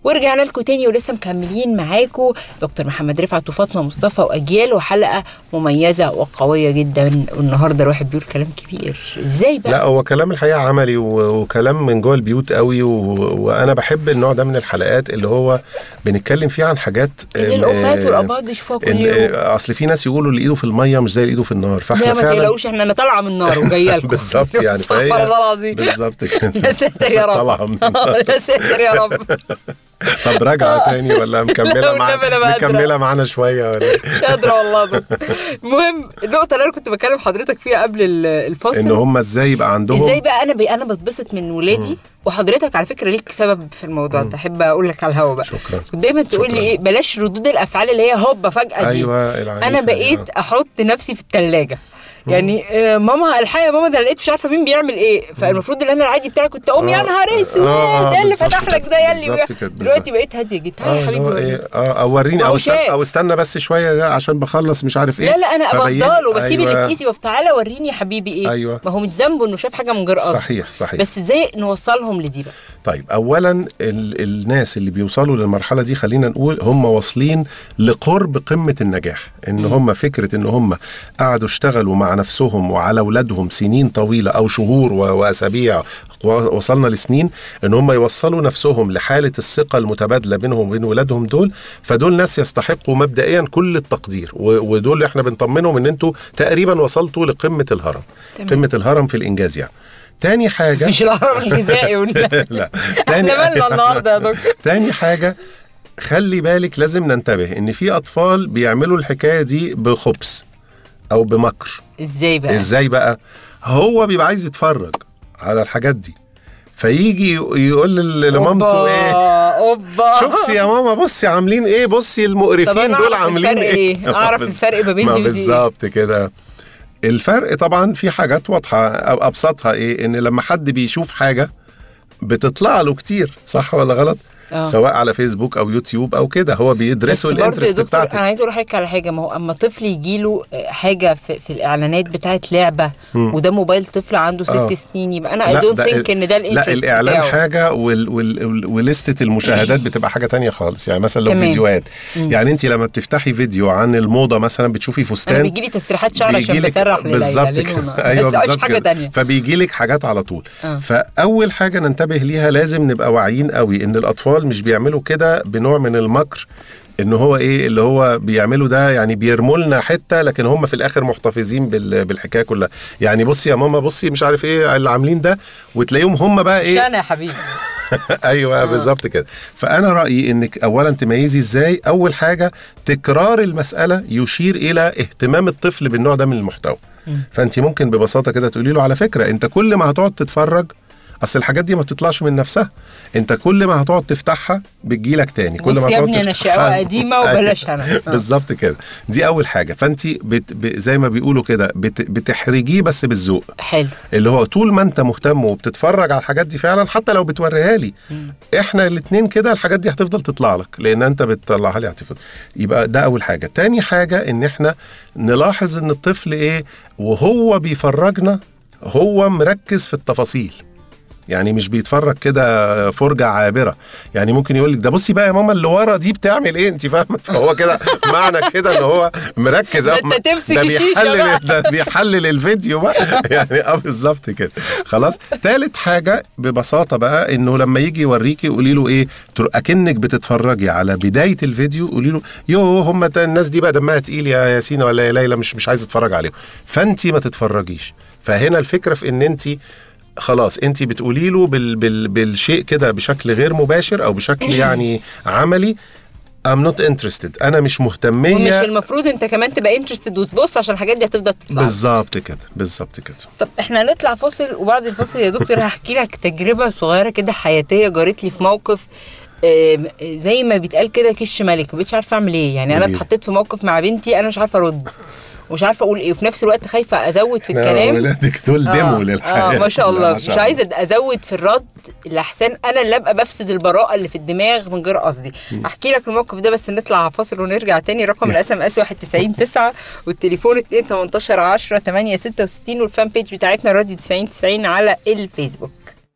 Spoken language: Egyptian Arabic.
ورجعنا لكم تاني ولسه مكملين معاكم دكتور محمد رفعت وفاطمه مصطفى واجيال وحلقه مميزه وقويه جدا والنهارده الواحد بيقول كلام كبير ازاي بقى لا هو كلام الحقيقه عملي و- وكلام من جوه البيوت قوي و... وانا بحب النوع ده من الحلقات اللي هو بنتكلم فيه عن حاجات اللي آم، الامهات آه، والابهات بيشوفوها كل إن- يوم آه، اصل في ناس يقولوا اللي ايده في الميه مش زي اللي ايده في النار لا فاحنا ما فعلا تقلقوش احنا انا طالعه من النار وجايه لكم بالظبط يعني استغفر الله العظيم بالظبط كده يا ساتر يا رب طالعه من النار. يا ساتر يا رب طب راجعه تاني ولا لا مكمله والنبي معانا أنا بقدر. مكمله معانا شويه ولا إيه؟ مش قادره والله ده. المهم النقطه اللي انا كنت بكلم حضرتك فيها قبل ال- الفاصل ان هم ازاي يبقى عندهم ازاي بقى انا بي انا بتبسط من ولادي وحضرتك على فكره ليك سبب في الموضوع ده احب اقول لك على الهوا بقى شكرا. كنت دايما تقول لي شكرا. ايه بلاش ردود الافعال اللي هي هوبا فجاه دي ايوه العنيفة انا دي، بقيت آه. احط نفسي في الثلاجه يعني آه ماما الحقيقه يا ماما ده أنا لقيت مش عارفه مين بيعمل ايه فالمفروض ان انا العادي بتاعي كنت اقوم يا آه. نهار اسود آه، ده اللي بالظبط فتح لك كده، ده يلي بالظبط كده، دلوقتي بالظبط. بقيت هاديه جدا تعالى اه يا اللي حبيبي هو وريني. ايه اه او وريني ما هو او استنى شاف. او استنى بس شويه ده عشان بخلص مش عارف ايه لا لا انا فبين- بفضله بسيب اللي في أيوة. ايدي وتعالى وريني يا حبيبي ايه أيوة. ما هو مش ذنبه انه شاف حاجه من غير قصد صحيح صحيح بس ازاي نوصلهم لدي بقى طيب اولا ال الناس اللي بيوصلوا للمرحله دي خلينا نقول هم واصلين لقرب قمه النجاح ان هم فكره ان هم قعدوا اشتغلوا مع نفسهم وعلى اولادهم سنين طويله او شهور و- واسابيع و- وصلنا لسنين ان هم يوصلوا نفسهم لحاله الثقه المتبادله بينهم وبين ولادهم دول فدول ناس يستحقوا مبدئيا كل التقدير و- ودول احنا بنطمنهم ان انتوا تقريبا وصلتوا لقمه الهرم تمام. قمه الهرم في الانجاز يعني تاني حاجه مش الهرم الغذائي ولا لا احنا مالنا النهارده يا دكتور تاني حاجة خلي بالك لازم ننتبه ان في اطفال بيعملوا الحكاية دي بخبث او بمكر ازاي بقى ازاي بقى هو بيبقى عايز يتفرج على الحاجات دي فيجي يقول ل- لمامته أوبا، ايه اوبا شفتي يا ماما بصي عاملين ايه بصي طب المقرفين أنا دول أعرف عاملين الفرق ايه إيه؟ أعرف بز- الفرق ما بين ما دي ودي إيه؟ بالظبط كده الفرق طبعا في حاجات واضحه أو ابسطها ايه ان لما حد بيشوف حاجه بتطلع له كتير صح ولا غلط آه. سواء على فيسبوك او يوتيوب او كده هو بس بيدرسوا برضه يا الانترست دكتور بتاعتك انا عايزه اقول لحضرتك على حاجه ما هو اما طفل يجي له حاجه في, في الاعلانات بتاعت لعبه وده موبايل طفل عنده ست آه. سنين يبقى انا اي لا، دونت ده ثينك ال- ان ده لا الانترست الاعلان بتاعه. حاجه وال وال وال ولستة المشاهدات بتبقى حاجه تانية خالص يعني مثلا لو تمام. فيديوهات يعني انت لما بتفتحي فيديو عن الموضه مثلا بتشوفي انا فستان بيجي لي تسريحات شعر عشان بيجيلك- بسرح لليلى بالظبط ليل كده ونهار. ايوه بس مش بالظبط حاجه كده تانية فبيجي لك حاجات على طول آه. فاول حاجه ننتبه ليها لازم نبقى واعيين قوي ان الاطفال مش بيعملوا كده بنوع من المكر ان هو ايه اللي هو بيعملوا ده يعني بيرموا لنا حته لكن هم في الاخر محتفظين بال- بالحكايه كلها يعني بصي يا ماما بصي مش عارف ايه اللي عاملين ده وتلاقيهم هم بقى مش ايه انا يا حبيبي ايوه بالظبط كده فانا رايي انك اولا تميزي ازاي اول حاجه تكرار المساله يشير الى اهتمام الطفل بالنوع ده من المحتوى فانت ممكن ببساطه كده تقولي له على فكره انت كل ما هتقعد تتفرج اصل الحاجات دي ما بتطلعش من نفسها انت كل ما هتقعد تفتحها بتجيلك تاني كل بص ما يا هتقعد ابني انا تفتحها- شقاوة قديمة وبلاش أنا. آه. بالظبط كده دي اول حاجه فانت بت... ب... زي ما بيقولوا كده بت... بتحرجيه بس بالذوق حلو اللي هو طول ما انت مهتم وبتتفرج على الحاجات دي فعلا حتى لو بتوريها لي احنا الاثنين كده الحاجات دي هتفضل تطلع لك لان انت بتطلعها لي هتفضل يبقى ده اول حاجه تاني حاجه ان احنا نلاحظ ان الطفل ايه وهو بيفرجنا هو مركز في التفاصيل يعني مش بيتفرج كده فرجة عابرة يعني ممكن يقول لك ده بصي بقى يا ماما اللي ورا دي بتعمل ايه انت فاهمة فهو كده معنى كده ان هو مركز ده أوي. انت تمسك ده الشيشة بيحلل بقى. ده بيحلل الفيديو بقى يعني اه بالظبط كده خلاص تالت حاجة ببساطة بقى انه لما يجي يوريكي قولي له ايه تر- اكنك بتتفرجي على بداية الفيديو قولي له يو هم ده الناس دي بقى دمها تقيل يا ياسين ولا يا ليلى مش مش عايز اتفرج عليهم فانت ما تتفرجيش فهنا الفكرة في ان انت خلاص انت بتقولي له بال بال بالشيء كده بشكل غير مباشر او بشكل يعني عملي I'm not interested انا مش مهتمية ومش المفروض انت كمان تبقى انترستد وتبص عشان الحاجات دي هتفضل تطلع بالظبط كده بالظبط كده طب احنا هنطلع فاصل وبعد الفاصل يا دكتور هحكي لك تجربه صغيره كده حياتيه جارت لي في موقف آم، زي ما بيتقال كده كش ملك مبقتش عارفه اعمل ايه يعني انا جميل. اتحطيت في موقف مع بنتي انا مش عارفه ارد ومش عارفه اقول ايه وفي نفس الوقت خايفه ازود في لا، الكلام ولادك دول ديمو للحياه اه ما شاء لا، الله ما مش شاء عايزه ازود في الرد لاحسن انا اللي ابقى بفسد البراءه اللي في الدماغ من غير قصدي احكي لك الموقف ده بس نطلع على فاصل ونرجع تاني رقم الاس ام اس 1909 والتليفون 2 18 10 8 66 والفان بيج بتاعتنا راديو 90 90 على الفيسبوك